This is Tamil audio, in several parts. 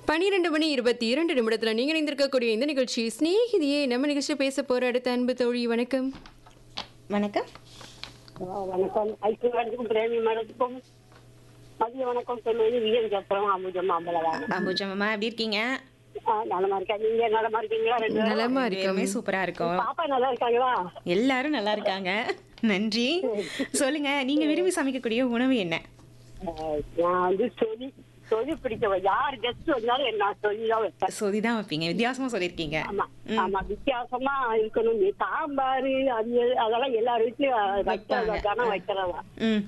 பனிரெண்டு மணி இருபத்தி இரண்டு நிமிடத்துல நீங்க இணைந்திருக்கக்கூடிய இந்த நிகழ்ச்சி ஸ்நேகிதியே நம்ம நிகழ்ச்சியை பேச போற அடுத்த அன்பு தோழி வணக்கம் வணக்கம் ஆ, வணக்கம் ஐக்கு மேடத்துக்கும் பிரேமி மேடத்துக்கும் மதிய வணக்கம் சொல்லுவது விஜயன் சத்திரம் அம்புஜம் அம்பலவாங்க அம்புஜம்மா எப்படி இருக்கீங்க நலமா இருக்கா நீங்க நலமா இருக்கீங்களா ரெண்டு பேரும்? நலமா ரெண்டு இருக்கோம் பேருமே சூப்பரா இருக்கும் பாப்பா நல்லா இருக்காங்களா எல்லாரும் நல்லா இருக்காங்க நன்றி சொல்லுங்க நீங்க விரும்பி சமைக்கக்கூடிய உணவு என்ன ஆ, நான் வந்து சொல்லி சொல்லி பிடிச்சவ யார் கெஸ்ட் வந்தாலும் என்ன சொல்லி தான் வைப்பேன் சொதி தான் வைப்பீங்க வித்தியாசமா சொல்லியிருக்கீங்க ஆமா ஆமா வித்தியாசமா இருக்கணும் நீ சாம்பார் அவியல் அதெல்லாம் எல்லார் வீட்லயும் வைக்கிறதா தானே வைக்கிறதா ம்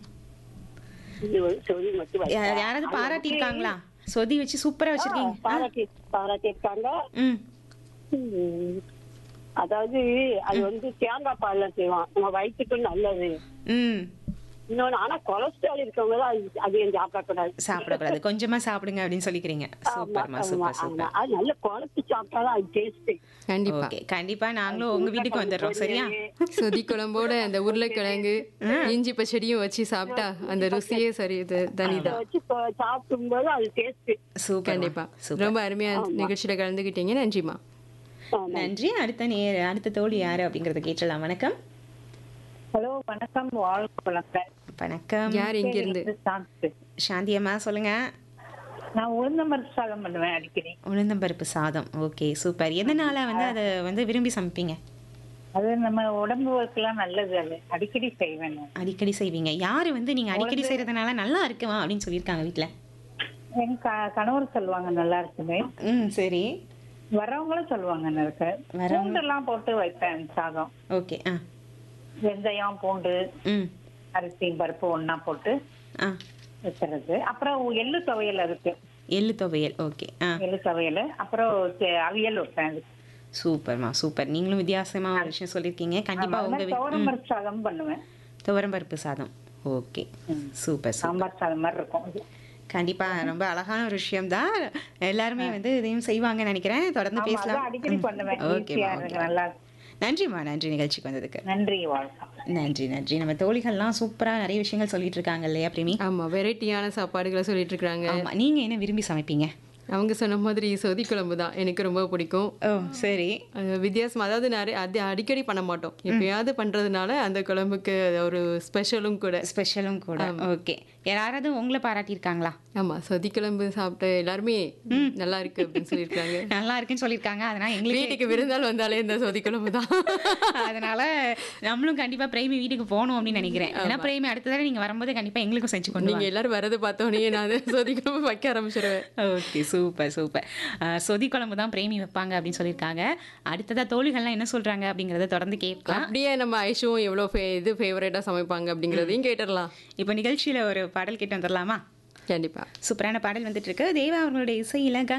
இது வந்து சொல்லி மட்டும் யா- வைப்பேன். யாராவது பாராட்டி இருக்காங்களா சொதி வச்சு சூப்பரா ஆ, வச்சிருக்கீங்க பாராட்டி பாராட்டி இருக்காங்க ம் ம். அதாவது அது வந்து தேங்காய் பால்ல செய்வான் நம்ம வயிற்றுக்கு நல்லது ம் இன்னொன்னு ஆனா கொலஸ்ட்ரால் இருக்கவங்க தான் அது அதிகம் சாப்பிடக்கூடாது சாப்பிடக்கூடாது கொஞ்சமா சாப்பிடுங்க அப்படின்னு சொல்லிக்கிறீங்க சூப்பர்மா ஆமா, சூப்பர் ஆமா. சூப்பர் அது நல்ல குழம்பு சாப்பிட்டாதான் அது டேஸ்ட் கண்டிப்பா ஓகே கண்டிப்பா நாங்களும் உங்க வீட்டுக்கு வந்துடுறோம் சரியா சொதி குழம்போட அந்த உருளைக்கிழங்கு இஞ்சி பச்சடியும் வச்சு சாப்பிட்டா அந்த ருசியே சரி இது தனிதான் வச்சு கொ- சாப்பிடும்போது அது டேஸ்ட் சூப்பர் கண்டிப்பா சூப்பர் ரொம்ப அருமையா நிகழ்ச்சியில கலந்துக்கிட்டீங்க நன்றிமா நன்றி அடுத்த நேர் அடுத்த தோழி யாரு அப்படிங்கறத கேட்டலாம் வணக்கம் ஹலோ வணக்கம் வாழ்க்கை வளங்கள் வணக்கம் யார் இங்க இருந்து சாப்பிட்டு சாந்தி அம்மா சொல்லுங்க நான் உளுந்தம்பருப்பு சாதம் பண்ணுவேன் அடிக்கடி உளுந்தம்பருப்பு சாதம் ஓகே சூப்பர் எதனால வந்து அதை வந்து விரும்பி சமைப்பீங்க அது நம்ம உடம்புக்கெல்லாம் நல்லது அது அடிக்கடி செய்வேன் நான். அடிக்கடி செய்வீங்க யாரு வந்து நீங்க அடிக்கடி செய்யறதுனால நல்லா இருக்குமா அப்படின்னு சொல்லியிருக்காங்க வீட்ல என் க- கணவர் சொல்லுவாங்க நல்லா இருக்குன்னு ம் சரி வரவங்களும் சொல்லுவாங்க நல்லா இருக்கு பூண்டெல்லாம் போட்டு வைப்பேன் சாதம் ஓகே ஆ வெந்தயம் பூண்டு ம் அரிசி பருப்பு ஒண்ணா போட்டு ஆ வைக்கிறது அப்புறம் எள்ளு துவையல் இருக்கு எள்ளு துவையல் ஓகே ஆ எள்ளு துவையல் அப்புறம் சே- அவியல் வைப்பேன் அதுக்கு. சூப்பர்மா சூப்பர் நீங்களும் வித்தியாசமா ஒரு விஷயம் சொல்லியிருக்கீங்க கண்டிப்பா உங்க வீ- துவரம் பருப்பு சாதம் பண்ணுவேன் துவரம்பருப்பு சாதம் ஓகே சூப்பர் சூப்பர் சாம்பார் சாதம் மாதிரி இருக்கும் அது. கண்டிப்பா ரொம்ப அழகான ஒரு விஷயம் தான் எல்லாருமே வந்து இதையும் செய்வாங்கன்னு நினைக்கிறேன் தொடர்ந்து ஆமா, பேசலாம் அதான் அடிக்கடி பண்ணுவேன் ஓகேம்மா ஈஸியா இருக்கு நல்லா இருக்கு. நன்றிம்மா நன்றி நிகழ்ச்சிக்கு வந்ததுக்கு நன்றி வாழ்க்கை நன்றி நன்றி நம்ம தோழிகள்லாம் சூப்பரா நிறைய விஷயங்கள் சொல்லிட்டு இருக்காங்க இல்லையா பிரேமி ஆமா வெரைட்டியான சாப்பாடுகளை சொல்லிட்டு இருக்காங்க ஆமா நீங்க என்ன விரும்பி சமைப்பீங்க அவங்க சொன்ன மாதிரி சொதி குழம்பு தான் எனக்கு ரொம்ப பிடிக்கும் ஓ சரி அது வித்தியாசமா அதாவது நிறைய அது அடிக்கடி பண்ண மாட்டோம் எப்பயாவது பண்றதுனால அந்த குழம்புக்கு ஒரு ஸ்பெஷலும் கூட ஸ்பெஷலும் கூட ஓகே யாராவது உங்களை பாராட்டியிருக்காங்களா ஆமா சொதி குழம்பு சாப்பிட்டு எல்லாருமே நல்லா இருக்கு அப்படின்னு சொல்லியிருக்காங்க நல்லா இருக்குன்னு சொல்லியிருக்காங்க அதனால எங்களுக்கு வீட்டுக்கு விருந்தால் வந்தாலே இந்த சொதி குழம்பு தான் அதனால நம்மளும் கண்டிப்பா பிரேமி வீட்டுக்கு போகணும் அப்படின்னு நினைக்கிறேன் ஏன்னா பிரேமி அடுத்த தடவை நீங்க வரும்போது கண்டிப்பா எங்களுக்கும் செஞ்சு கொண்டு நீங்க எல்லாரும் வரதை பார்த்தோன்னே நான் அதை சொதி குழம்பு வைக்க ஆரம்பிச்சிருவேன் ஓகே சூப்பர் சூப்பர் சொதி குழம்பு தான் பிரேமி வைப்பாங்க அப்படின்னு சொல்லியிருக்காங்க அடுத்ததா தோழிகள்லாம் என்ன சொல்றாங்க அப்படிங்கறத தொடர்ந்து கேட்கலாம் அப்படியே நம்ம ஐஷுவும் எவ்வளோ ஃபே- இது ஃபேவரேட்டாக சமைப்பாங்க அப்படிங்கிறதையும் கேட்டுடலாம் இப்போ நிகழ்ச்சியில ஒரு பாடல் கேட்டு வந்துடலாமா கண்டிப்பா சூப்பரான பாடல் வந்துட்டு இருக்கு தேவா அவர்களுடைய இசையில